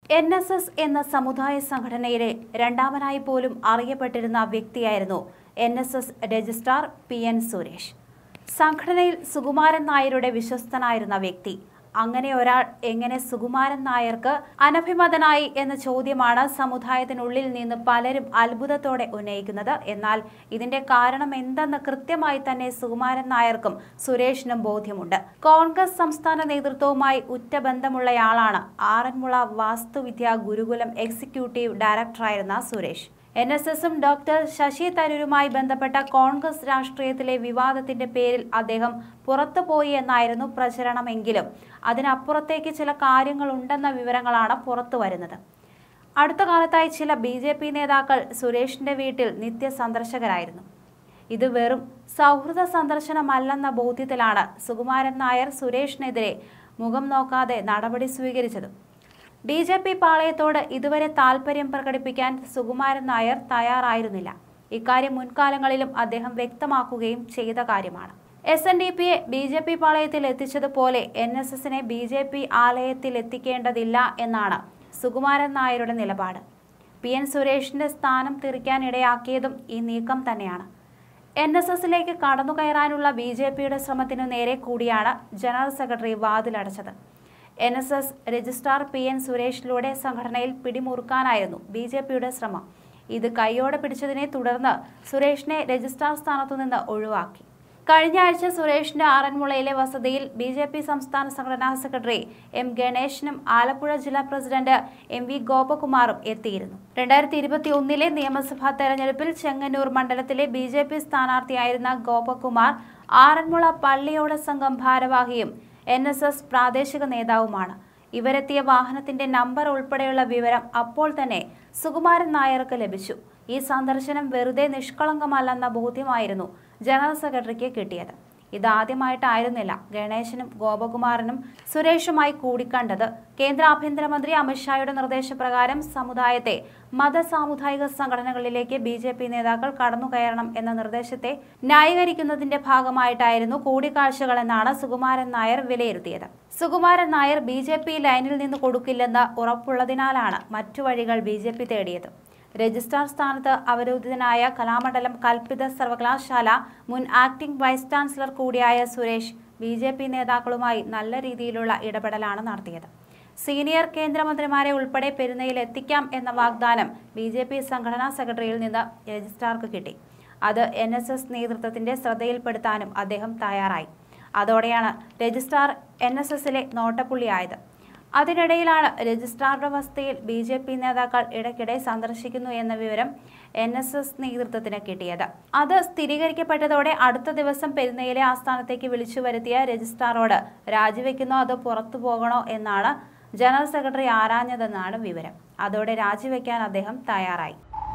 N S S എന്ന സമുദായ സംഘടനയിലെ രണ്ടാമനായി പോലും അറിയപ്പെട്ടിരുന്ന വ്യക്തിയായിരുന്നു N S S registrar P N Suresh സംഘടനയിൽ സുകുമാരൻ നായരുടെ വിശ്വസ്തനായിരുന്ന വ്യക്തി അങ്ങനെ ഒരാൾ എങ്ങനെ സുകുമാരൻ നായർക്ക് അനഭിമതനായി എന്ന ചോദ്യമാണ് സമുദായത്തിനുള്ളിൽ നിന്ന് പലരും അത്ഭുതത്തോടെ ഉന്നയിക്കുന്നത് എന്നാൽ ഇതിന്റെ കാരണം എന്തെന്ന് കൃത്യമായി തന്നെ സുകുമാരൻ നായർക്കും സുരേഷിനും ബോധ്യമുണ്ട് കോൺഗ്രസ് സംസ്ഥാന നേതൃത്വവുമായി ഉറ്റ ബന്ധമുള്ളയാളാണ് ആറന്മുള വാസ്തുവിദ്യാ ഗുരുകുലം എക്സിക്യൂട്ടീവ് ഡയറക്ടറായിരുന്ന സുരേഷ് എൻ എസ് എസും ഡോക്ടർ ശശി തരൂരുമായി ബന്ധപ്പെട്ട കോൺഗ്രസ് രാഷ്ട്രീയത്തിലെ വിവാദത്തിന്റെ പേരിൽ അദ്ദേഹം പുറത്തുപോയി എന്നായിരുന്നു പ്രചരണമെങ്കിലും അതിനപ്പുറത്തേക്ക് ചില കാര്യങ്ങളുണ്ടെന്ന വിവരങ്ങളാണ് പുറത്തു വരുന്നത് അടുത്ത കാലത്തായി ചില ബി ജെ പി നേതാക്കൾ സുരേഷിന്റെ വീട്ടിൽ നിത്യ സന്ദർശകരായിരുന്നു ഇത് വെറും സൗഹൃദ സന്ദർശനമല്ലെന്ന ബോധ്യത്തിലാണ് സുകുമാരൻ നായർ സുരേഷിനെതിരെ മുഖം നോക്കാതെ നടപടി സ്വീകരിച്ചത് ബി ജെ പി പാളയത്തോട് ഇതുവരെ താൽപര്യം പ്രകടിപ്പിക്കാൻ സുകുമാരൻ നായർ തയ്യാറായിരുന്നില്ല ഇക്കാര്യം മുൻകാലങ്ങളിലും അദ്ദേഹം വ്യക്തമാക്കുകയും ചെയ്ത കാര്യമാണ് എസ് എൻ ഡി പിയെ ബി ജെ പി പാളയത്തിൽ എത്തിച്ചതുപോലെ എൻ എസ് എസിനെ ബി ജെ പി ആലയത്തിൽ എത്തിക്കേണ്ടതില്ല എന്നാണ് സുകുമാരൻ നായരുടെ നിലപാട് പി എൻ സുരേഷിന്റെ സ്ഥാനം തിരിക്കാനിടയാക്കിയതും ഈ നീക്കം തന്നെയാണ് എൻ എസ് എസിലേക്ക് കടന്നുകയറാനുള്ള ബി ജെ പിയുടെ ശ്രമത്തിനു നേരെ കൂടിയാണ് ജനറൽ സെക്രട്ടറി വാതിലടച്ചത് N S S registrar P N സുരേഷിലൂടെ സംഘടനയിൽ പിടിമുറുക്കാനായിരുന്നു ബി ജെ പിയുടെ ശ്രമം ഇത് കൈയോടെ പിടിച്ചതിനെ തുടർന്ന് സുരേഷിനെ രജിസ്ട്രാർ സ്ഥാനത്തു നിന്ന് ഒഴിവാക്കി കഴിഞ്ഞ ആഴ്ച സുരേഷിന്റെ ആറന്മുളയിലെ വസതിയിൽ ബി ജെ പി സംസ്ഥാന സംഘടനാ സെക്രട്ടറി എം ഗണേശനും ആലപ്പുഴ ജില്ലാ പ്രസിഡന്റ് എം വി ഗോപകുമാറും എത്തിയിരുന്നു രണ്ടായിരത്തി ഇരുപത്തി ഒന്നിലെ നിയമസഭാ തെരഞ്ഞെടുപ്പിൽ ചെങ്ങന്നൂർ മണ്ഡലത്തിലെ ബി ജെ പി സ്ഥാനാർത്ഥിയായിരുന്ന ഗോപകുമാർ ആറന്മുള പള്ളിയോട സംഘം ഭാരവാഹിയും എൻ എസ് എസ് പ്രാദേശിക നേതാവുമാണ് ഇവരെത്തിയ വാഹനത്തിന്റെ നമ്പർ ഉൾപ്പെടെയുള്ള വിവരം അപ്പോൾ തന്നെ സുകുമാരൻ നായർക്ക് ലഭിച്ചു ഈ സന്ദർശനം വെറുതെ നിഷ്കളങ്കമല്ലെന്ന ബോധ്യമായിരുന്നു ജനറൽ സെക്രട്ടറിക്ക് കിട്ടിയത് ഇതാദ്യമായിട്ടായിരുന്നില്ല ഗണേശനും ഗോപകുമാരനും സുരേഷുമായി കൂടിക്കണ്ടത് കേന്ദ്ര ആഭ്യന്തരമന്ത്രി അമിത്ഷായുടെ നിർദ്ദേശപ്രകാരം സമുദായത്തെ മത സാമുദായിക സംഘടനകളിലേക്ക് ബി ജെ പി നേതാക്കൾ കടന്നുകയറണം എന്ന നിർദ്ദേശത്തെ ന്യായീകരിക്കുന്നതിന്റെ ഭാഗമായിട്ടായിരുന്നു കൂടിക്കാഴ്ചകളെന്നാണ് സുകുമാരൻ നായർ വിലയിരുത്തിയത് Sukumaran Nair B J P ലൈനിൽ നിന്ന് കൊടുക്കില്ലെന്ന് ഉറപ്പുള്ളതിനാലാണ് മറ്റു വഴികൾ ബി ജെ പി തേടിയത് രജിസ്ട്രാർ സ്ഥാനത്ത് അവരോധിതനായ കലാമണ്ഡലം കൽപ്പിത സർവകലാശാല മുൻ ആക്ടിംഗ് വൈസ് ചാൻസലർ കൂടിയായ സുരേഷ് ബി ജെ പി നേതാക്കളുമായി നല്ല രീതിയിലുള്ള ഇടപെടലാണ് നടത്തിയത് സീനിയർ കേന്ദ്രമന്ത്രിമാരെ ഉൾപ്പെടെ പെരുന്നയിൽ എത്തിക്കാം എന്ന വാഗ്ദാനം ബി ജെ പി സംഘടനാ സെക്രട്ടറിയിൽ നിന്ന് രജിസ്ട്രാർക്ക് കിട്ടി അത് എൻ എസ് എസ് നേതൃത്വത്തിന്റെ ശ്രദ്ധയിൽപ്പെടുത്താനും അദ്ദേഹം തയ്യാറായി അതോടെയാണ് രജിസ്ട്രാർ എൻ എസ് എസിലെ നോട്ടപ്പുള്ളിയായത് അതിനിടയിലാണ് രജിസ്ട്രാറുടെ വസതിയിൽ ബി ജെ പി നേതാക്കൾ ഇടയ്ക്കിടെ സന്ദർശിക്കുന്നു എന്ന വിവരം എൻ എസ് എസ് നേതൃത്വത്തിന് കിട്ടിയത് അത് സ്ഥിരീകരിക്കപ്പെട്ടതോടെ അടുത്ത ദിവസം പെരുന്നയിലെ ആസ്ഥാനത്തേക്ക് വിളിച്ചു വരുത്തിയ രജിസ്ട്രാറോട് രാജിവെക്കുന്നോ അതോ പുറത്തു പോകണോ എന്നാണ് ജനറൽ സെക്രട്ടറി ആരാഞ്ഞതെന്നാണ് വിവരം അതോടെ രാജിവെക്കാൻ അദ്ദേഹം തയ്യാറായി